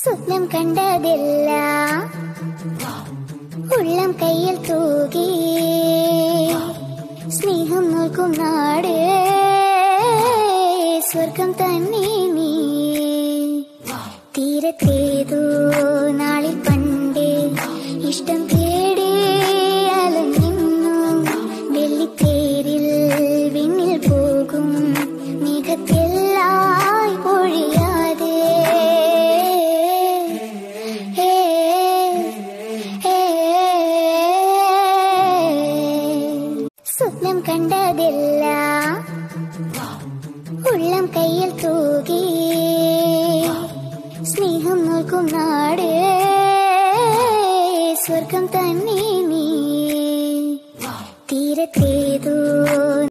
സ്വപ്നം കണ്ടതില്ല ഉള്ളം കയ്യിൽ തൂകി സ്നേഹം നോക്കും നാട് സ്വർഗം തന്നെ നീ തീരത്തേതോ നാളിൽ പണ്ട് ഇഷ്ടം തേടി അലഞ്ഞിന്നു വെള്ളിത്തേരിൽ വിണ്ണിൽ പോകും മേഘത്തെല്ലായി പൊഴിയാതെ ഏ, ഏ, സ്വപ്നം കണ്ടതില്ല ഉള്ളം കയ്യിൽ തൂകി സ്നേഹം നോക്കും നാട് സ്വർഗം തന്നെ